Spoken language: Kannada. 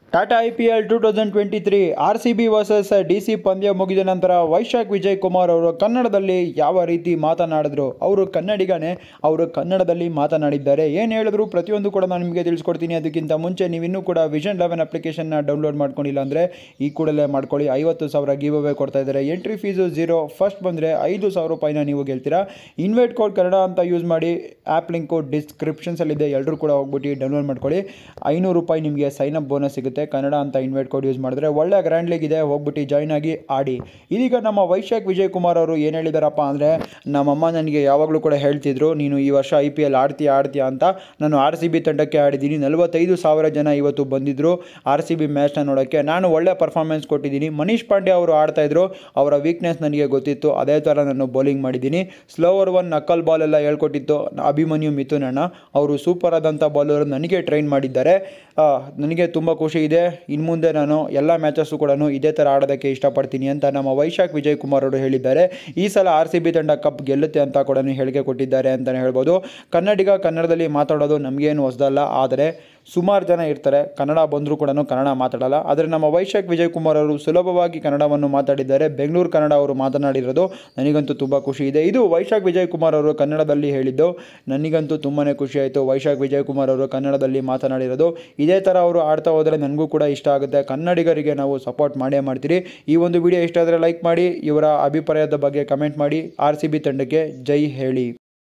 Tata I P L two thousand twenty three R C B versus D C ಪಂದ್ಯ ಮುಗಿದ ನಂತರ ವೈಶಾಖ್ ವಿಜಯ್ ಕುಮಾರ್ ಅವರು ಕನ್ನಡದಲ್ಲಿ ಯಾವ ರೀತಿ ಮಾತನಾಡಿದ್ರು ಅವರು ಕನ್ನಡಿಗನೇ ಅವರು ಕನ್ನಡದಲ್ಲಿ ಮಾತನಾಡಿದ್ದಾರೆ ಏನು ಹೇಳಿದ್ರು ಪ್ರತಿಯೊಂದು ಕೂಡ ನಾನು ನಿಮಗೆ ತಿಳಿಸ್ಕೊಡ್ತೀನಿ ಅದಕ್ಕಿಂತ ಮುಂಚೆ ನೀವು ಇನ್ನೂ ಕೂಡ ವಿಷನ್ ಲೆವೆನ್ ಅಪ್ಲಿಕೇಶನ್ನ ಡೌನ್ಲೋಡ್ ಮಾಡ್ಕೊಂಡಿಲ್ಲ ಅಂದರೆ ಈ ಕೂಡಲೇ ಮಾಡ್ಕೊಳ್ಳಿ ಐವತ್ತು ಸಾವಿರ ಗಿವ್ ಅವೇ ಕೊಡ್ತಾ ಇದ್ದಾರೆ ಎಂಟ್ರಿ ಫೀಸು ಝೀರೋ ಫಸ್ಟ್ ಬಂದರೆ ಐದು ಸಾವಿರ ರೂಪಾಯಿನ ನೀವು ಗೆಲ್ತೀರಾ ಇನ್ವೈಟ್ ಕೋಡ್ ಕನ್ನಡ ಅಂತ ಯೂಸ್ ಮಾಡಿ ಆ್ಯಪ್ ಲಿಂಕು ಡಿಸ್ಕ್ರಿಪ್ಷನ್ಸಲ್ಲಿದೆ ಎಲ್ಲರೂ ಕೂಡ ಹೋಗ್ಬಿಟ್ಟು ಡೌನ್ಲೋಡ್ ಮಾಡ್ಕೊಳ್ಳಿ ಐನೂರು ರೂಪಾಯಿ ನಿಮಗೆ ಸೈನ್ ಅಪ್ ಬೋನಸ್ ಸಿಗುತ್ತೆ ಕನ್ನಡ ಅಂತ ಇನ್ವೈಟ್ ಕೋಡ್ ಯೂಸ್ ಮಾಡಿದ್ರೆ ಒಳ್ಳೆ ಗ್ರ್ಯಾಂಡ್ ಲೀಗ್ ಇದೆ ಹೋಗ್ಬಿಟ್ಟು ಜಾಯ್ನ್ ಆಗಿ ಆಡಿ ಇದೀಗ ನಮ್ಮ ವೈಶಾಖ್ ವಿಜಯ್ ಕುಮಾರ್ ಅವರು ಏನು ಹೇಳಿದಾರಪ್ಪ ಅಂದರೆ ನಮ್ಮಮ್ಮ ನನಗೆ ಯಾವಾಗಲೂ ಕೂಡ ಹೇಳ್ತಿದ್ರು ನೀನು ಈ ವರ್ಷ ಐ ಪಿ ಎಲ್ ಆಡ್ತೀಯ ಆಡ್ತೀಯ ಅಂತ ನಾನು ಆರ್ ಸಿ ಬಿ ತಂಡಕ್ಕೆ ಆಡಿದ್ದೀನಿ ನಲವತ್ತೈದು ಸಾವಿರ ಜನ ಇವತ್ತು ಬಂದಿದ್ದರು ಆರ್ ಸಿ ಬಿ ಮ್ಯಾಚ್ನ ನೋಡೋಕ್ಕೆ ನಾನು ಒಳ್ಳೆ ಪರ್ಫಾರ್ಮೆನ್ಸ್ ಕೊಟ್ಟಿದ್ದೀನಿ ಮನೀಶ್ ಪಾಂಡೆ ಅವರು ಆಡ್ತಾ ಇದ್ರು ಅವರ ವೀಕ್ನೆಸ್ ನನಗೆ ಗೊತ್ತಿತ್ತು ಅದೇ ಥರ ನಾನು ಬೌಲಿಂಗ್ ಮಾಡಿದ್ದೀನಿ ಸ್ಲೋವರ್ ಒನ್ ನಕ್ಕಲ್ ಬಾಲ್ ಎಲ್ಲ ಹೇಳ್ಕೊಟ್ಟಿತ್ತು ಅಭಿಮನ್ಯು ಮಿಥುನ್ ಅಣ್ಣ ಅವರು ಸೂಪರ್ ಆದಂಥ ಬಾಲರ್ ನನಗೆ ಟ್ರೈನ್ ಮಾಡಿದ್ದಾರೆ ಆ, ನನಗೆ ತುಂಬ ಖುಷಿ ಇದೆ ಇನ್ನು ಮುಂದೆ ನಾನು ಎಲ್ಲ ಮ್ಯಾಚಸ್ಸು ಕೂಡ ಇದೇ ಥರ ಆಡೋದಕ್ಕೆ ಇಷ್ಟಪಡ್ತೀನಿ ಅಂತ ನಮ್ಮ ವೈಶಾಖ್ ವಿಜಯ್ ಕುಮಾರ್ ಅವರು ಹೇಳಿದ್ದಾರೆ ಈ ಸಲ ಆರ್ ಸಿ ಬಿ ತಂಡ ಕಪ್ ಗೆಲ್ಲುತ್ತೆ ಅಂತ ಕೂಡ ಹೇಳಿಕೆ ಕೊಟ್ಟಿದ್ದಾರೆ ಅಂತಲೇ ಹೇಳ್ಬೋದು ಕನ್ನಡಿಗ ಕನ್ನಡದಲ್ಲಿ ಮಾತಾಡೋದು ನಮಗೇನು ಹೊಸದಲ್ಲ ಆದರೆ ಸುಮಾರು ಜನ ಇರ್ತಾರೆ ಕನ್ನಡ ಬಂದರೂ ಕೂಡ ಕನ್ನಡ ಮಾತಾಡಲ್ಲ ಆದರೆ ನಮ್ಮ ವೈಶಾಖ್ ವಿಜಯ್ ಕುಮಾರ್ ಅವರು ಸುಲಭವಾಗಿ ಕನ್ನಡವನ್ನು ಮಾತಾಡಿದ್ದಾರೆ ಬೆಂಗಳೂರು ಕನ್ನಡ ಅವರು ಮಾತನಾಡಿರೋದು ನನಗಂತೂ ತುಂಬ ಖುಷಿ ಇದೆ ಇದು ವೈಶಾಖ್ ವಿಜಯ್ ಕುಮಾರ್ ಅವರು ಕನ್ನಡದಲ್ಲಿ ಹೇಳಿದ್ದು ನನಗಂತೂ ತುಂಬಾ ಖುಷಿ ಆಯಿತು ವೈಶಾಖ್ ವಿಜಯ್ ಕುಮಾರ್ ಅವರು ಕನ್ನಡದಲ್ಲಿ ಮಾತನಾಡಿರೋದು ಇದೇ ಥರ ಅವರು ಆಡ್ತಾ ಹೋದರೆ ನನಗೂ ಕೂಡ ಇಷ್ಟ ಆಗುತ್ತೆ ಕನ್ನಡಿಗರಿಗೆ ನಾವು ಸಪೋರ್ಟ್ ಮಾಡೇ ಮಾಡ್ತೀರಿ ಈ ಒಂದು ವಿಡಿಯೋ ಇಷ್ಟ ಆದರೆ ಲೈಕ್ ಮಾಡಿ ಇವರ ಅಭಿಪ್ರಾಯದ ಬಗ್ಗೆ ಕಮೆಂಟ್ ಮಾಡಿ ಆರ್ ಸಿ ಬಿ ತಂಡಕ್ಕೆ ಜೈ ಹೇಳಿ